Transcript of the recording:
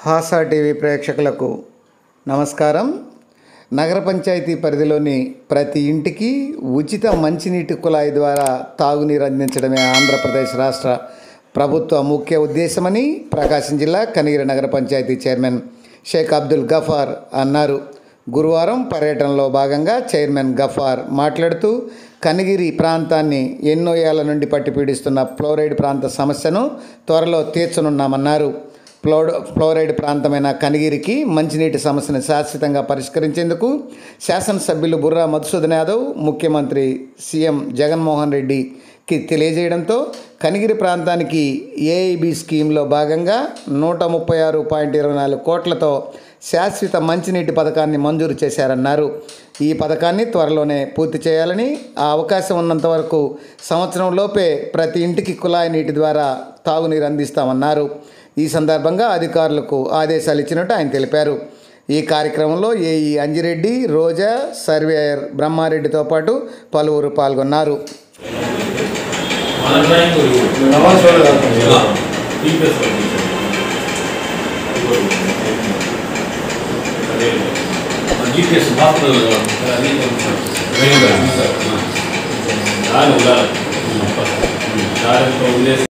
హాసా TV ప్రేక్షకులకు నమస్కారం నగర పంచాయతీ పరిధిలోని ప్రతి ఇంటికి ఉచిత మంచినీటి కుళాయి ద్వారా తాగునీరు అందించడమే ఆంధ్రప్రదేశ్ రాష్ట్ర ప్రభుత్వ ముఖ్య ఉద్దేశమని ప్రకాశం జిల్లా కనిగిరి నగర పంచాయతీ చైర్మన్ షేక్ అబ్దుల్ గఫార్ అన్నారు గురువారం పర్యటనలో భాగంగా చైర్మన్ గఫార్ మాట్లాడుతూ కనిగిరి ప్రాంతాన్ని ఎన్నో ఏళ్ల నుండి పట్టి పీడిస్తున్న ఫ్లోరైడ్ ప్రాంత సమస్యను త్వరలో తీర్చనున్నామన్నారు ఫ్లోడ్ ఫ్లోరైడ్ ప్రాంతమైన కనిగిరికి మంచినీటి సమస్యను శాశ్వతంగా పరిష్కరించేందుకు శాసనసభ్యులు బుర్రా మధుసూదన్ యాదవ్ ముఖ్యమంత్రి సీఎం జగన్మోహన్ రెడ్డికి తెలియజేయడంతో కనిగిరి ప్రాంతానికి ఏఐబి స్కీమ్లో భాగంగా నూట ముప్పై ఆరు పాయింట్ ఇరవై నాలుగు కోట్లతో శాశ్వత మంచినీటి పథకాన్ని మంజూరు చేశారన్నారు ఈ పథకాన్ని త్వరలోనే పూర్తి చేయాలని ఆ అవకాశం ఉన్నంత వరకు సంవత్సరం లోపే ప్రతి ఇంటికి కుళాయి నీటి ద్వారా తాగునీరు అందిస్తామన్నారు ఈ సందర్భంగా అధికారులకు ఆదేశాలు ఇచ్చినట్టు ఆయన తెలిపారు ఈ కార్యక్రమంలో ఏఈ అంజిరెడ్డి రోజా సర్వేయర్ బ్రహ్మారెడ్డితో పాటు పలువురు పాల్గొన్నారు మన డ్రాయింగ్ నమాజ్ వాళ్ళు కాదు. టీపీఎస్ జీపీఎస్ హాస్పిటల్ దాని ఉండాలి దానితో ఉండేసి